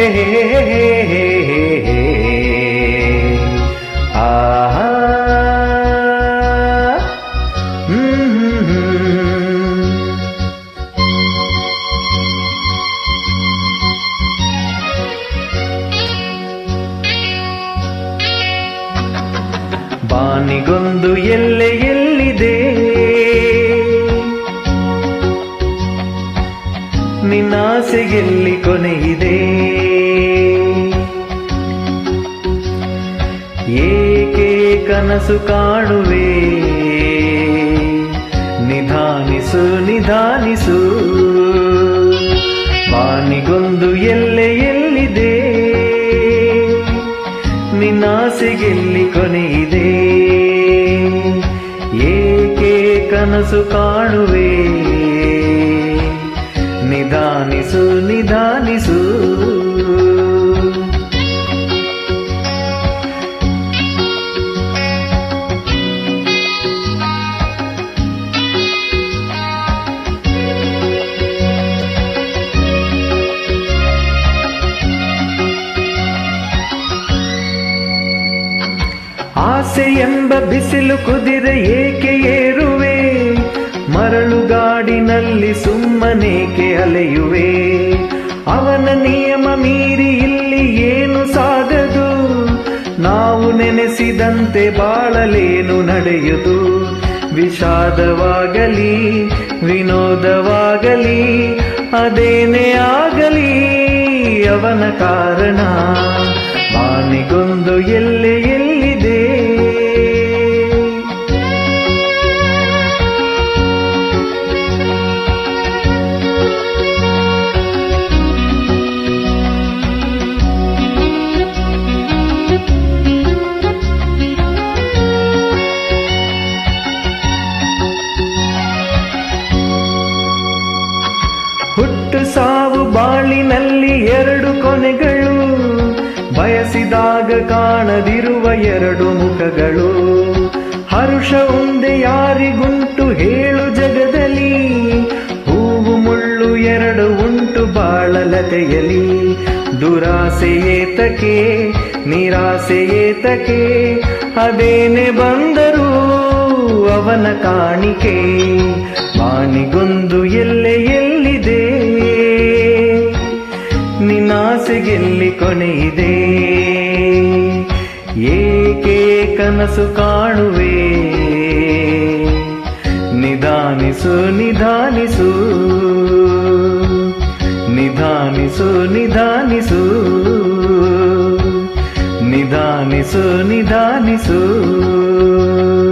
ಆಹಾ ಹ್ಮ್ ಬಾನಿಗೊಂದು ಎಲ್ಲೆ ಎಲ್ಲಿದೆ ನಿನ್ನಾಸೆಗೆಲ್ಲಿ ಕೊನೆಯಿದೆ ಏಕೆ ಕನಸು ಕಾಣುವೆ ನಿಧಾನಿಸು ನಿಧಾನಿಸು ಬಾನಿಗೊಂದು ಎಲ್ಲೆ ಎಲ್ಲಿದೆ ನಿನ್ನಾಸೆಗೆಲ್ಲಿ ಕೊನೆಯಿದೆ ಏಕೆ ಕನಸು ಕಾಣುವೆ ನಿಧಾನಿಸು ನಿಧಾನಿಸು ಆಸೆ ಎಂಬ ಬಿಸಿಲು ಕುದಿರೆ ಏಕೆ ಏರುವೆ ಮರಳುಗಾಡಿನಲ್ಲಿ ಸುಮ್ಮನೇಕೆ ಅಲೆಯುವೆ ಅವನ ನಿಯಮ ಮೀರಿ ಇಲ್ಲಿ ಏನು ಸಾಗದು ನಾವು ನೆನೆಸಿದಂತೆ ಬಾಳಲೇನು ನಡೆಯುವುದು ವಿಷಾದವಾಗಲಿ ವಿನೋದವಾಗಲಿ ಅದೇನೇ ಆಗಲಿ ಅವನ ಕಾರಣ ಬಾನಿಗೊಂದು ಎಲ್ಲೆ ಎಲ್ಲಿದೆ ಹುಟ್ಟು ಸಾವು ಬಾಳಿನಲ್ಲಿ ಎರಡು ಕೊನೆಗಳು ಬಯಸಿದಾಗ ಕಾಣದಿರುವ ಎರಡು ಮುಖಗಳು ಹರುಷ ಒಂದೇ ಯಾರಿಗುಂಟು ಹೇಳು ಜಗದಲ್ಲಿ ಹೂವು ಮುಳ್ಳು ಎರಡು ಉಂಟು ಬಾಳಲತೆಯಲಿ ದುರಾಸೆ ಏತಕೆ ನಿರಾಸೆ ಏತಕೆ ಅದೇನೆ ಬಂದರೂ ಅವನ ಕಾಣಿಕೆ ಬಾನಿಗೊಂದು ಎಲ್ಲೆ ಎಲ್ಲಿದೆ ನಿನ್ನಾಸೆಗೆಲ್ಲಿ ಕೊನೆಯಿದೆ ಏಕೆ ಕನಸು ಕಾಣುವೆ ನಿಧಾನಿಸು ನಿಧಾನಿಸು ನಿಧಾನಿಸು ನಿಧಾನಿಸು ನಿಧಾನಿಸು ನಿಧಾನಿಸು